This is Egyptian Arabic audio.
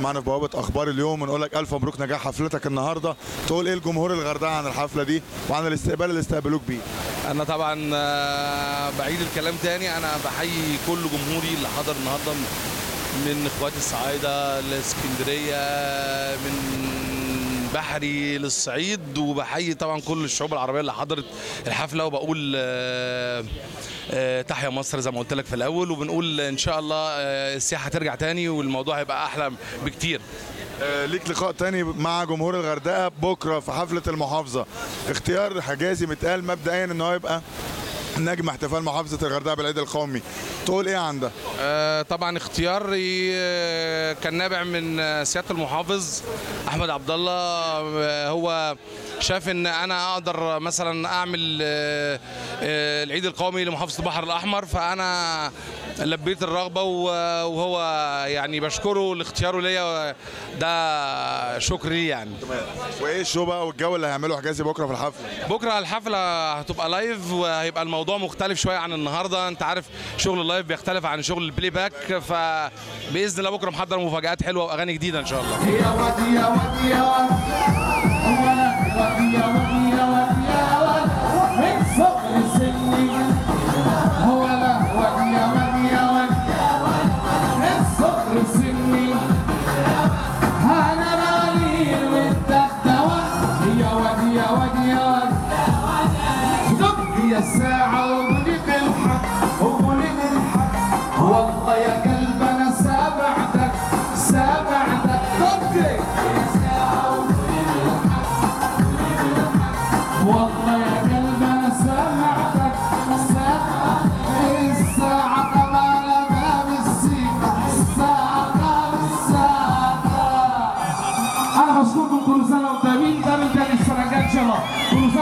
معانا في بوابه اخبار اليوم ونقول لك الف مبروك نجاح حفلتك النهارده تقول ايه لجمهور الغردقه عن الحفله دي وعن الاستقبال اللي استقبلوك بيه انا طبعا آه، بعيد الكلام تاني انا بحيي كل جمهوري اللي حضر النهارده من اخواتي الصعايده الاسكندريه من بحري للصعيد وبحيي طبعا كل الشعوب العربيه اللي حضرت الحفله وبقول آه، آه، تحيا مصر زي ما قلت لك في الاول وبنقول ان شاء الله آه، السياحه هترجع تاني والموضوع هيبقى احلى بكتير آه، ليك لقاء تاني مع جمهور الغردقه بكره في حفله المحافظه اختيار حجازي متقال مبدئيا ان هو يبقى نجم احتفال محافظه الغردقه بالعيد القومي تقول ايه عن ده آه، طبعا اختياري آه، كان نابع من آه، سياده المحافظ احمد عبد الله آه، هو شاف ان انا اقدر مثلا اعمل آه، آه، العيد القومي لمحافظه البحر الاحمر فانا لبيت الرغبه و- وهو يعني بشكره لاختياره ليا ده شكر ليه يعني وايه الشو بقى والجو اللي هيعمله حجازي بكره في الحفله بكره الحفله هتبقى لايف وهيبقى الموضوع مختلف شويه عن النهارده انت عارف شغل اللايف بيختلف عن شغل البلاي باك فباذن الله بكره محضر مفاجات حلوه واغاني جديده ان شاء الله يا ودي يا ودي يا ودي يا ودي يا ودي يا ودي يا ودي من صغر سني هو لا ودي يا ودي يا ودي من صغر سني انا العليل وانت الدواء يا ودي يا ودي يا ودي دق يا الساعة وقولي بالحق وقولي بالحق والله يا قلب انا سامعتك سامعتك دقي والله يا قلب انا سامعتك سامعتك الساعة كمان باب السيكة الساعة كمان الساعة انا بشكركم كل سنة وانتم طيبين ده من تاني السنة الجاية ان شاء الله كل سنة